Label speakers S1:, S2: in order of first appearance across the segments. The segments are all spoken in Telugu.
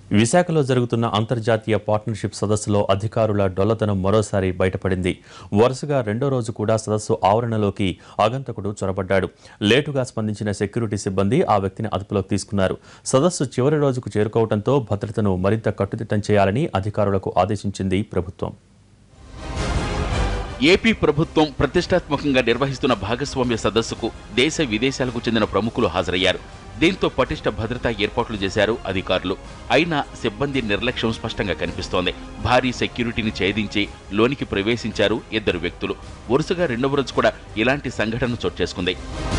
S1: విశాఖలో జరుగుతున్న అంతర్జాతీయ పార్ట్నర్షిప్ సదస్సులో అధికారుల డొల్లతనం మరోసారి బయటపడింది వరుసగా రెండో రోజు కూడా సదస్సు ఆవరణలోకి ఆగంతకుడు చొరబడ్డాడు లేటుగా స్పందించిన సెక్యూరిటీ సిబ్బంది ఆ వ్యక్తిని అదుపులోకి తీసుకున్నారు సదస్సు చివరి రోజుకు చేరుకోవడంతో భద్రతను మరింత కట్టుదిట్టం చేయాలని అధికారులకు ఆదేశించింది ప్రభుత్వం
S2: ఏపీ ప్రభుత్వం ప్రతిష్టాత్మకంగా నిర్వహిస్తున్న భాగస్వామ్య సదస్సుకు దేశ విదేశాలకు చెందిన ప్రముఖులు హాజరయ్యారు దీంతో పటిష్ట భద్రతా ఏర్పాట్లు చేశారు అధికారులు అయినా సిబ్బంది నిర్లక్ష్యం స్పష్టంగా కనిపిస్తోంది భారీ సెక్యూరిటీని ఛేదించి లోనికి ప్రవేశించారు ఇద్దరు వ్యక్తులు వరుసగా రెండవ రోజు కూడా ఇలాంటి సంఘటన చోటు చేసుకుంది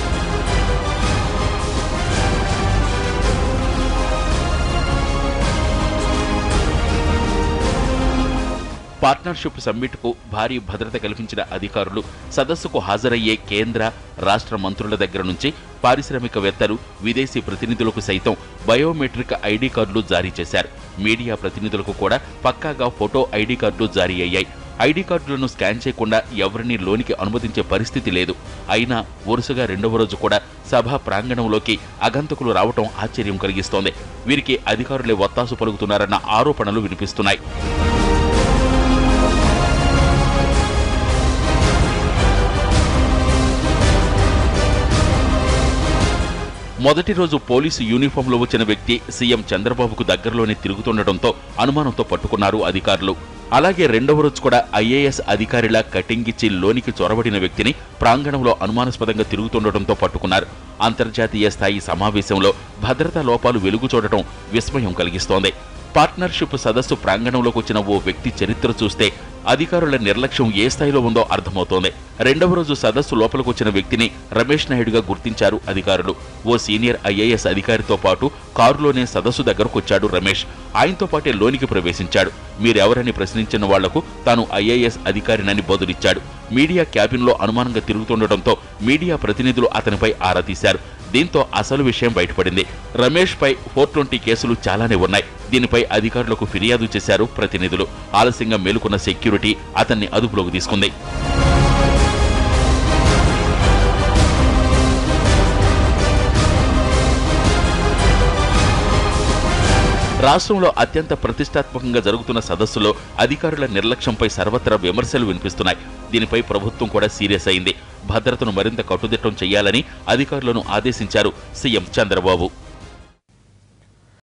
S2: పార్ట్నర్షిప్ సమ్మిట్కు భారీ భద్రత కల్పించిన అధికారులు సదస్సుకు హాజరయ్యే కేంద్ర రాష్ట్ర మంత్రుల దగ్గర నుంచి పారిశ్రామికవేత్తలు విదేశీ ప్రతినిధులకు సైతం బయోమెట్రిక్ ఐడి కార్డులు జారీ చేశారు మీడియా ప్రతినిధులకు కూడా పక్కాగా ఫోటో ఐడి కార్డులు జారీ అయ్యాయి ఐడి కార్డులను స్కాన్ చేయకుండా ఎవరిని లోనికి అనుమతించే పరిస్థితి లేదు అయినా వరుసగా రెండవ రోజు కూడా సభా ప్రాంగణంలోకి అగంతకులు రావటం ఆశ్చర్యం కలిగిస్తోంది వీరికి అధికారులే వత్తాసు పలుకుతున్నారన్న ఆరోపణలు వినిపిస్తున్నాయి మొదటి రోజు పోలీసు యూనిఫామ్లో వచ్చిన వ్యక్తి సీఎం చంద్రబాబుకు దగ్గరలోనే తిరుగుతుండటంతో అనుమానంతో పట్టుకున్నారు అధికారులు అలాగే రెండవ రోజు కూడా ఐఏఎస్ అధికారిలా కటింగ్ ఇచ్చి లోనికి చొరబడిన వ్యక్తిని ప్రాంగణంలో అనుమానాస్పదంగా తిరుగుతుండటంతో పట్టుకున్నారు అంతర్జాతీయ స్థాయి సమావేశంలో భద్రతా లోపాలు వెలుగు చూడటం విస్మయం కలిగిస్తోంది పార్ట్నర్షిప్ సదస్సు ప్రాంగణంలోకి వచ్చిన ఓ వ్యక్తి చరిత్ర చూస్తే అధికారుల నిర్లక్ష్యం ఏ స్థాయిలో ఉందో అర్థమవుతోంది రెండవ రోజు సదస్సు లోపలికి వచ్చిన వ్యక్తిని రమేష్ నాయుడుగా గుర్తించారు అధికారులు ఓ సీనియర్ ఐఏఎస్ అధికారితో పాటు కారులోనే సదస్సు దగ్గరకు వచ్చాడు రమేష్ ఆయనతో పాటే లోనికి ప్రవేశించాడు మీరెవరని ప్రశ్నించిన వాళ్లకు తాను ఐఏఎస్ అధికారినని బదులిచ్చాడు మీడియా క్యాబిన్లో అనుమానంగా తిరుగుతుండటంతో మీడియా ప్రతినిధులు అతనిపై ఆరా తీశారు దీంతో అసలు విషయం బయటపడింది రమేష్ పై ఫోర్ ట్వంటీ కేసులు చాలానే ఉన్నాయి దీనిపై అధికారులకు ఫిర్యాదు చేశారు ప్రతినిధులు ఆలస్యంగా మేలుకున్న సెక్యూరిటీ అతన్ని అదుపులోకి తీసుకుంది రాష్ట్రంలో అత్యంత ప్రతిష్టాత్మకంగా జరుగుతున్న సదస్సులో అధికారుల నిర్లక్ష్యంపై సర్వత్రా విమర్శలు వినిపిస్తున్నాయి దీనిపై ప్రభుత్వం కూడా సీరియస్ అయింది భద్రతను మరింత కట్టుదిట్టం చేయాలని అధికారులను ఆదేశించారు సీఎం చంద్రబాబు